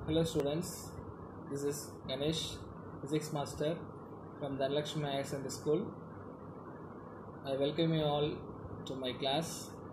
Hello students, this is Ganesh, Physics Master from Dhanlakshmi Higher Secondary School. I welcome you all to my class.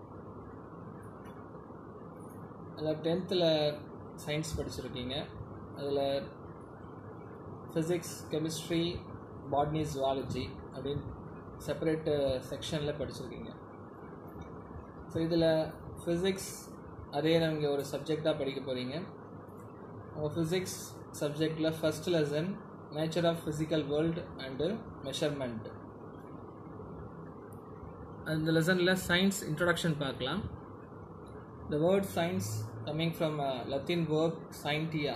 அதில் டென்த்தில் science படிச்சிருக்கீங்க அதில் physics chemistry botany zoology அப்படின்னு separate செக்ஷனில் படிச்சிருக்கீங்க so இதில் physics அதே நீங்கள் ஒரு சப்ஜெக்டாக படிக்க போகிறீங்க உங்கள் ஃபிசிக்ஸ் சப்ஜெக்டில் first lesson nature of physical world and measurement அந்த லெசனில் சயின்ஸ் இன்ட்ரொடக்ஷன் பார்க்கலாம் the word science coming from Latin verb scientia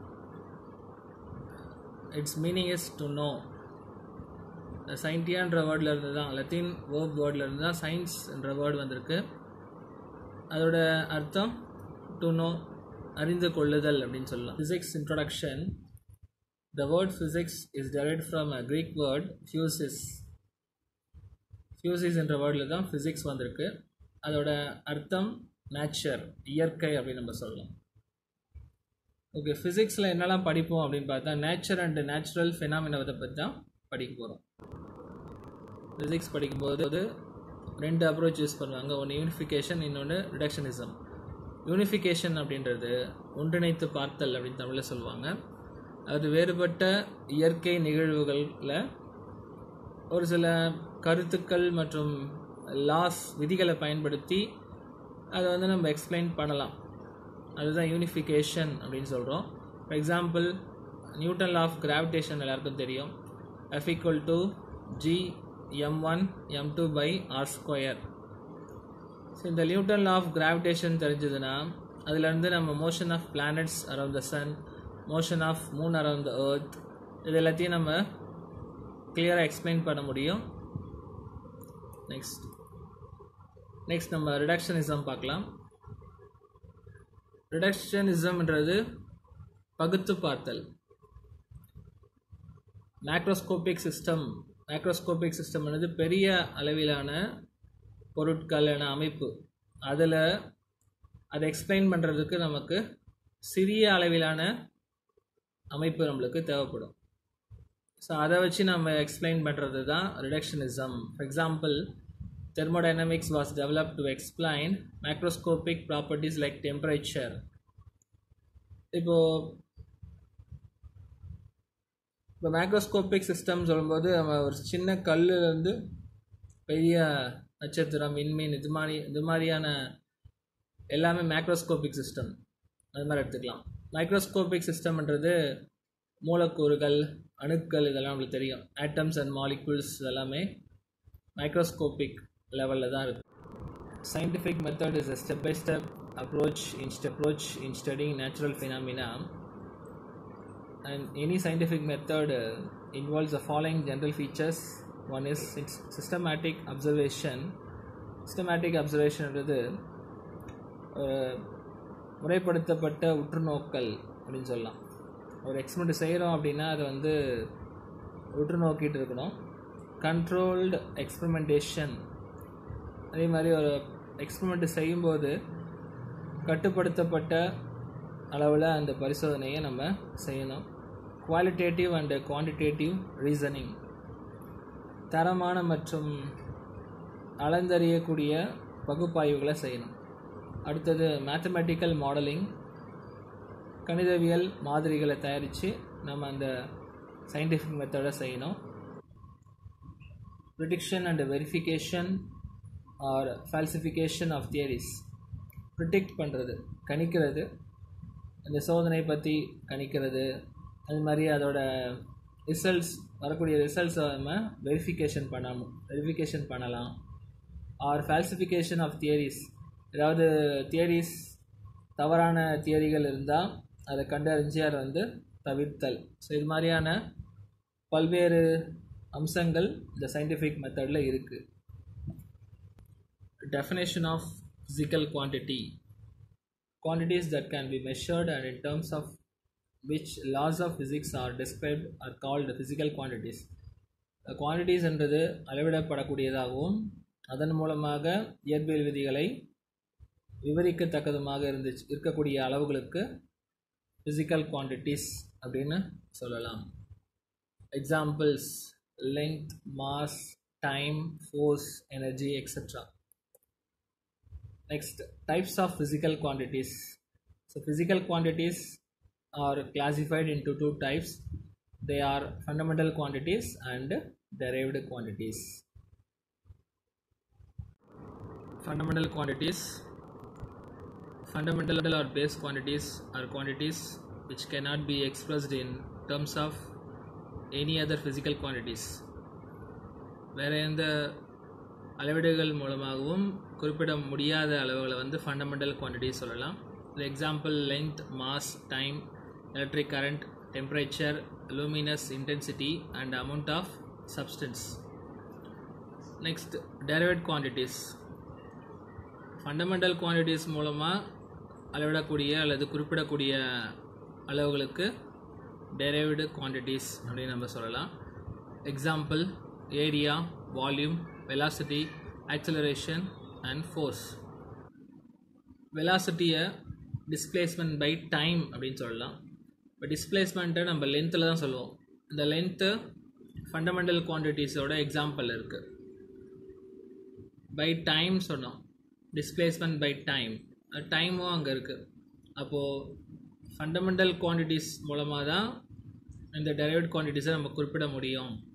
it's meaning is to know சயின்டியான்ற வேர்டில் இருந்து தான் லத்தீன் வேர்ப் வேர்டில் இருந்து தான் சயின்ஸ் என்ற வேர்டு வந்திருக்கு அதோட அர்த்தம் டு நோ அறிந்து கொள்ளுதல் அப்படின்னு சொல்லலாம் physics introduction the word physics is derived from a Greek word physis physis என்ற வேர்டில் தான் ஃபிசிக்ஸ் வந்திருக்கு அதோட அர்த்தம் நேச்சர் இயற்கை அப்படின்னு நம்ம சொல்லலாம் ஓகே ஃபிசிக்ஸில் என்னெல்லாம் படிப்போம் அப்படின்னு பார்த்தா நேச்சர் அண்டு நேச்சுரல் ஃபினாமினத்தை பற்றி தான் படிக்க போகிறோம் ஃபிசிக்ஸ் படிக்கும்போது ரெண்டு அப்ரோச் யூஸ் பண்ணுவாங்க ஒன்று யூனிஃபிகேஷன் இன்னொன்று ரிடக்ஷனிசம் யூனிஃபிகேஷன் அப்படின்றது ஒன்றிணைத்து பார்த்தல் அப்படின்னு தமிழில் சொல்லுவாங்க அது வேறுபட்ட இயற்கை நிகழ்வுகளில் ஒரு சில கருத்துக்கள் மற்றும் லாஸ் விதிகளை பயன்படுத்தி அதை வந்து நம்ம எக்ஸ்பிளைன் பண்ணலாம் அதுதான் யூனிஃபிகேஷன் அப்படின்னு சொல்கிறோம் for example Newton law of gravitation எல்லாருக்கும் தெரியும் F equal to G M one M two by R square so இந்த நியூட்டன் லா ஆஃப் கிராவிடேஷன் தெரிஞ்சதுன்னா அதுலேருந்து நம்ம motion of planets around the sun motion of moon around the earth இது எல்லாத்தையும் நம்ம கிளியராக எக்ஸ்பிளைன் பண்ண முடியும் நெக்ஸ்ட் நெக்ஸ்ட் நம்ம ரிடக்ஷனிசம் பார்க்கலாம் ரிடக்ஷனிசம்ன்றது பகுத்து பார்த்தல் மேக்ரோஸ்கோபிக் சிஸ்டம் மேக்ரோஸ்கோபிக் சிஸ்டம்ன்றது பெரிய அளவிலான பொருட்களான அமைப்பு அதில் அதை எக்ஸ்பிளைன் பண்ணுறதுக்கு நமக்கு சிறிய அளவிலான அமைப்பு நம்மளுக்கு தேவைப்படும் ஸோ அதை வச்சு நம்ம எக்ஸ்பிளைன் பண்ணுறது தான் reductionism for example thermodynamics was developed to explain macroscopic properties like temperature இப்போ இப்போ மேக்ரோஸ்கோபிக் சிஸ்டம் சொல்லும்போது நம்ம ஒரு சின்ன கல்லுலேருந்து பெரிய நட்சத்திரம் விண்மீன் இது மாதிரி இது மாதிரியான எல்லாமே மேக்ரோஸ்கோபிக் சிஸ்டம் அது மாதிரி எடுத்துக்கலாம் மைக்ரோஸ்கோபிக் சிஸ்டம்ன்றது மூலக்கூறுகள் அணுக்கள் இதெல்லாம் நம்மளுக்கு தெரியும் ஆட்டம்ஸ் அண்ட் மாலிகுல்ஸ் எல்லாமே மைக்ரோஸ்கோபிக் லெவலில் தான் இருக்குது scientific method is a step by step approach in approach in studying natural phenomena and any scientific method uh, involves the following general features one is it's systematic observation systematic observation என்றது முறைப்படுத்தப்பட்ட உற்றுநோக்கல் அப்படின்னு சொல்லலாம் ஒரு experiment செய்கிறோம் அப்படின்னா அதை வந்து உற்று நோக்கிட்டு இருக்கணும் கண்ட்ரோல்டு எக்ஸ்பெரிமெண்டேஷன் அதே மாதிரி ஒரு எக்ஸ்பெரிமெண்ட் செய்யும்போது கட்டுப்படுத்தப்பட்ட அளவில் அந்த பரிசோதனையை நம்ம செய்யணும் குவாலிட்டேட்டிவ் அண்டு குவான்டிடேட்டிவ் ரீசனிங் தரமான மற்றும் அளந்தறியக்கூடிய பகுப்பாய்வுகளை செய்யணும் அடுத்தது மேத்தமெட்டிக்கல் மாடலிங் கணிதவியல் மாதிரிகளை தயாரித்து நம்ம அந்த சயின்டிஃபிக் மெத்தடை செய்யணும் prediction and verification or falsification of theories predict பண்ணுறது கணிக்கிறது அந்த சோதனை பற்றி கணிக்கிறது அது மாதிரி அதோட ரிசல்ட்ஸ் வரக்கூடிய ரிசல்ட்ஸை நம்ம வெரிஃபிகேஷன் பண்ணணும் வெரிஃபிகேஷன் பண்ணலாம் ஆர் ஃபால்சிஃபிகேஷன் ஆஃப் தியரிஸ் ஏதாவது தியரிஸ் தவறான தியரிகள் இருந்தால் அதை கண்டறிஞ்சு அதை வந்து தவிர்த்தல் ஸோ இது மாதிரியான பல்வேறு அம்சங்கள் இந்த சயின்டிஃபிக் மெத்தடில் இருக்குது definition of physical quantity quantities that can be measured and in terms of which laws of physics are described are called physical quantities quantities என்றது அளவிடப்படக்கூடியதாகவும் அதன் மூலமாக இயற்பியல் விதிகளை விவரிக்கத்தக்கதுமாக இருந்துச்சு இருக்கக்கூடிய அளவுகளுக்கு ஃபிசிக்கல் குவான்டிட்டிஸ் அப்படின்னு சொல்லலாம் examples length mass time force energy etcetera next types of physical quantities so physical quantities are classified into two types they are fundamental quantities and derived quantities fundamental quantities fundamental or base quantities are quantities which cannot be expressed in terms of any other physical quantities வேறு எந்த அளவீடுகள் மூலமாகவும் குறிப்பிட முடியாத அளவுகளை வந்து fundamental quantity சொல்லலாம் இது example length mass time electric current temperature luminous intensity and amount of substance next derived quantities fundamental quantities மூலமாக அளவிடக்கூடிய அல்லது குறிப்பிடக்கூடிய அளவுகளுக்கு டெரைவ்டு குவான்டிட்டிஸ் அப்படின்னு நம்ம சொல்லலாம் example area volume velocity acceleration and force வெலாசிட்டியை டிஸ்பிளேஸ்மெண்ட் பை டைம் அப்படின்னு சொல்லலாம் இப்போ டிஸ்பிளேஸ்மெண்ட்டை நம்ம லென்த்தில் தான் சொல்லுவோம் இந்த லென்த்து ஃபண்டமெண்டல் குவான்டிட்டிஸோட எக்ஸாம்பிள் இருக்குது பை டைம் சொன்னோம் டிஸ்பிளேஸ்மெண்ட் பை டைம் டைமும் அங்கே இருக்குது அப்போது ஃபண்டமெண்டல் குவான்டிட்டிஸ் மூலமாக தான் இந்த டெரைவ்ட் குவான்டிட்டிஸை நம்ம குறிப்பிட முடியும்